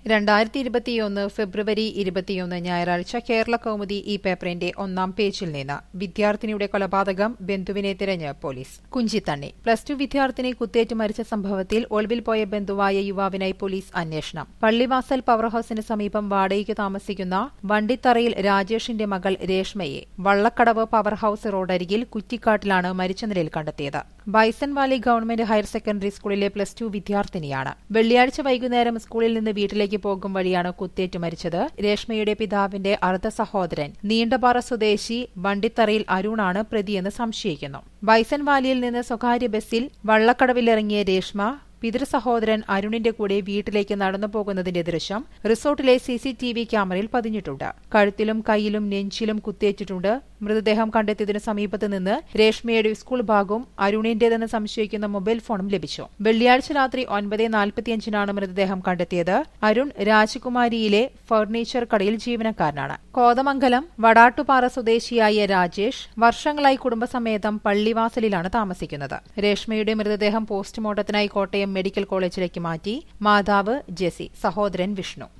രണ്ടായിരത്തി ഇരുപത്തിയൊന്ന് ഫെബ്രുവരി ഇരുപത്തിയൊന്ന് ഞായറാഴ്ച കേരള കൗമുദി ഈ പേപ്പറിന്റെ ഒന്നാം പേജിൽ നിന്ന് വിദ്യാർത്ഥിനിയുടെ കൊലപാതകം ബന്ധുവിനെ തിരഞ്ഞ് പോലീസ് കുഞ്ചിത്തണ്ണി പ്ലസ് ടു വിദ്യാർത്ഥിനി കുത്തേറ്റ് മരിച്ച സംഭവത്തിൽ ഒളിവിൽ പോയ ബന്ധുവായ യുവാവിനായി പോലീസ് അന്വേഷണം പള്ളിവാസൽ പവർ ഹൌസിന് സമീപം വാടകയ്ക്ക് താമസിക്കുന്ന വണ്ടിത്തറയിൽ രാജേഷിന്റെ മകൾ രേഷ്മയെ വള്ളക്കടവ് പവർ ഹൌസ് റോഡരികിൽ കുറ്റിക്കാട്ടിലാണ് മരിച്ച നിലയിൽ കണ്ടെത്തിയത് bison valley government higher secondary സ്കൂളിലെ പ്ലസ് ടു വിദ്യാർത്ഥിനിയാണ് വെള്ളിയാഴ്ച വൈകുന്നേരം സ്കൂളിൽ നിന്ന് വീട്ടിലേക്ക് പോകും വഴിയാണ് കുത്തേറ്റ് മരിച്ചത് രേഷ്മയുടെ പിതാവിന്റെ അർദ്ധ സഹോദരൻ നീണ്ടപാറ സ്വദേശി വണ്ടിത്തറയിൽ അരുണാണ് പ്രതിയെന്ന് സംശയിക്കുന്നു ബൈസൺ വാലിയിൽ നിന്ന് സ്വകാര്യ ബസ്സിൽ വള്ളക്കടവിലിറങ്ങിയ രേഷ്മ പിതൃസഹോദരൻ അരുണിന്റെ കൂടെ വീട്ടിലേക്ക് നടന്നു പോകുന്നതിന്റെ ദൃശ്യം റിസോർട്ടിലെ സിസിടിവി ക്യാമറയിൽ പതിഞ്ഞിട്ടുണ്ട് കഴുത്തിലും കൈയിലും നെഞ്ചിലും കുത്തേറ്റിട്ടുണ്ട് മൃതദേഹം കണ്ടെത്തിയതിനു സമീപത്ത് നിന്ന് രേഷ്മയുടെ സ്കൂൾ ബാഗും അരുണിന്റേതെന്ന് സംശയിക്കുന്ന മൊബൈൽ ഫോണും ലഭിച്ചു വെള്ളിയാഴ്ച രാത്രി ഒൻപത് നാൽപ്പത്തിയഞ്ചിനാണ് മൃതദേഹം കണ്ടെത്തിയത് അരുൺ രാജകുമാരിയിലെ ഫർണിച്ചർ കടയിൽ ജീവനക്കാരനാണ് കോതമംഗലം വടാട്ടുപാറ സ്വദേശിയായ രാജേഷ് വർഷങ്ങളായി കുടുംബസമേതം പള്ളിവാസലിലാണ് താമസിക്കുന്നത് രേഷ്മയുടെ മൃതദേഹം പോസ്റ്റ്മോർട്ടത്തിനായി കോട്ടയം മെഡിക്കൽ കോളേജിലേക്ക് മാറ്റി മാതാവ് ജെസി സഹോദരൻ വിഷ്ണു